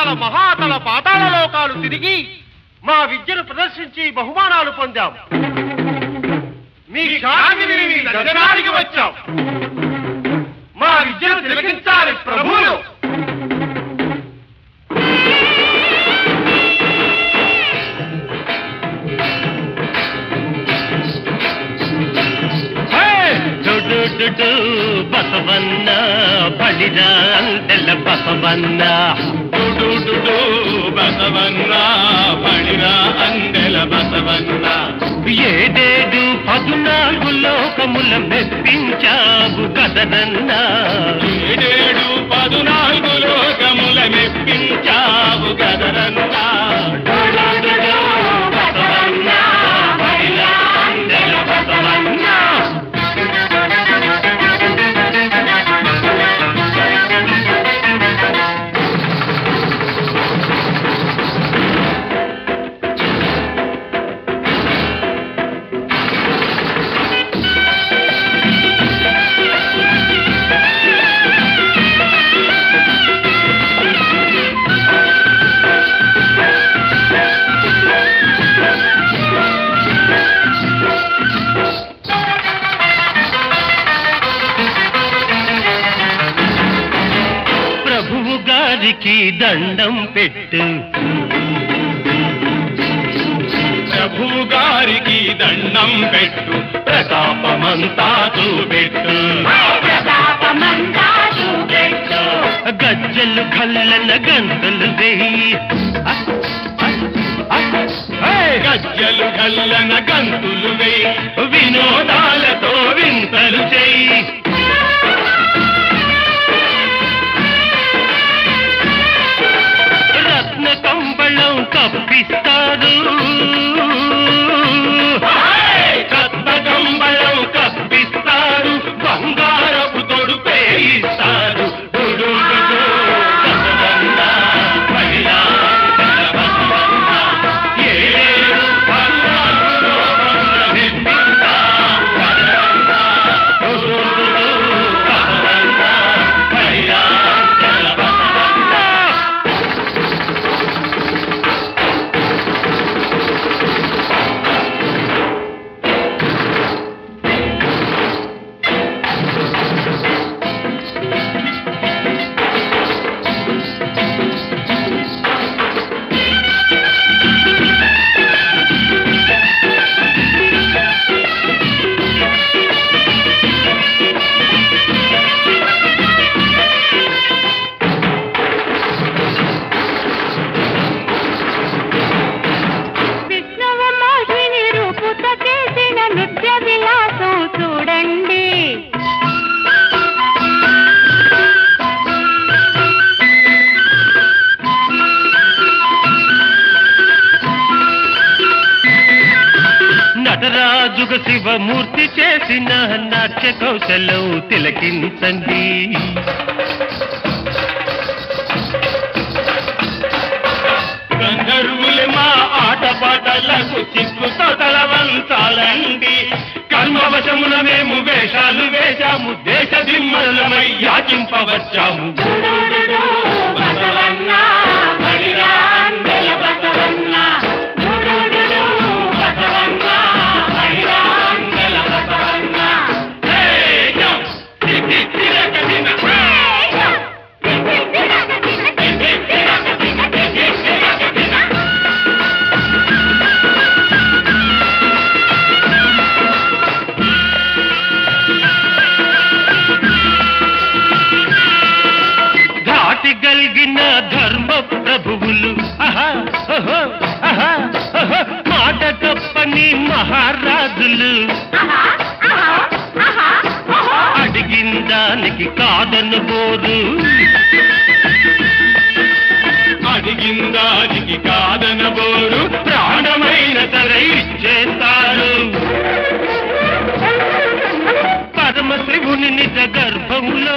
రసాతల మహాతల పాతాళ లోకాలు తిరిగి మా విద్యను ప్రదర్శించి బహుమానాలు పొందాం మీ ఖ్యాతిని విని గగనానికి వచ్చాం మా విద్యను తిలకించాలి ప్రభువులు ಡುಡು ಬಸವನ್ನ ಬಳಿದ ಅಂತೆಲ್ಲ ಬಸವನ್ನ డుడుడుడు బసవన్న పడిర అందెల బసవన్న ఏడేడు పదునాలుగు లోకముల మెప్పించావు కదనన్నా ఏడేడు పదునాలుగు లోకముల మెప్పించావు గదరన్నా డుడుడుడు బసవన్న బలిద అందెల బసవన్న ప్రభువు గారికి దండం పెట్టు ప్రభువు గారికి దండం పెట్టు ప్రతాపమంతా చూపెట్టు గజ్జలు కల్లన గంతులు వేయి గజ్జలు గల్లన గంతులు వేయి వినోదాలతో వింతలు చేయి రత్న కంబళం కప్పిస్తారు కత్మకంబళం కప్పిస్తారు బంగారపు తొడుపే ఇస్తారు డుడుడుడు బసవన్న, మహిళా బసవన్న, ఏడు పద్నాలుగు లోకముల మెప్పించావు బసవన్న, డుడుడుడు బసవన్న, మహిళా బసవన్న. విష్ణువు మోహిని రూపుత చేసిన నృత్య విలాసం చూడండి నటరాజుగ శివమూర్తి చేసిన నాట్య కౌశలం తిలకించండి గంధర్వులు మా ఆటపాటలకు చిక్కుతో తలవంచాలండి కర్మవశమున మేము వేషాలు వేశాము దేశ దిమ్మలమై యాచింపవచ్చాము బసవన్న, బలిరా అందెల బసవన్న. బసవన్న, బలిరా అందెల బసవన్న. తేజం, తిథి తిరగదిన. ధాటి గలిగిన ధర్మ ప్రభువులు ఆహా, ఓహో, ఆహా, ఓహో, మాట తప్పని మహారాజులు అడిగిన దానికి కాదనబోరు అడిగిందానికి కాదనబోరు ప్రాణమైన సరే ఇచ్చేస్తారు పరమశివుని నిజ గర్భంలో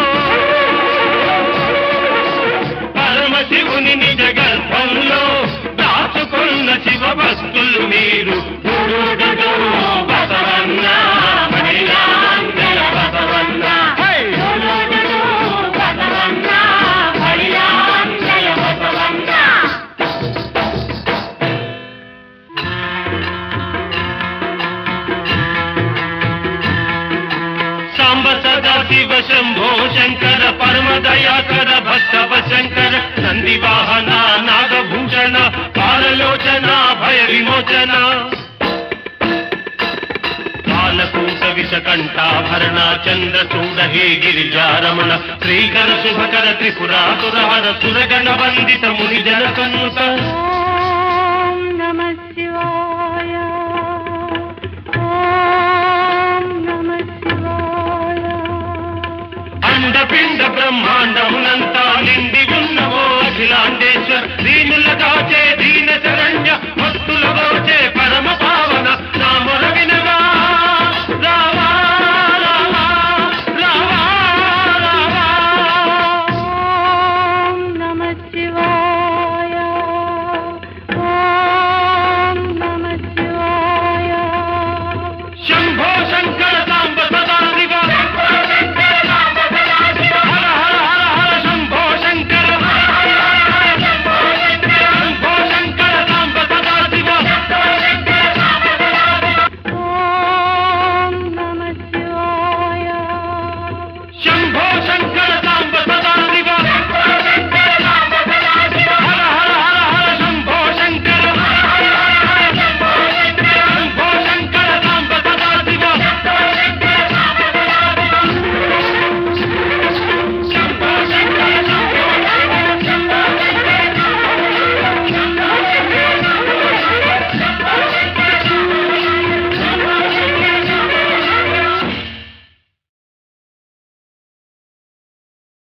పరమశివుని నిజ గర్భంలో దాచుకున్న శివ భక్తులు మీరు గురుడుడు బసవన్న, మహిళాంజల బసవన్న. హే! బసవన్న, మహిళాంజల బసవన్న. సదా శివ శంభో శంకర పరమ దయాకర భక్తవ శంకర నంది వాహన నాగభూషణ పాలలోచన భయ విమోచన కాలకూట విషకంఠాభరణ చంద్రచూడ హే గిరిజారమణ శ్రీకర శుభకర త్రిపురాసురహర సురగణ వందిత ముని జనకన్నుత ఓం నమ శివాయ ఓం నమ శివాయ అండపిండ బ్రహ్మాండమునంతా నిండి ఉన్నవో అఖిలాండేశ్వర్ దీనుల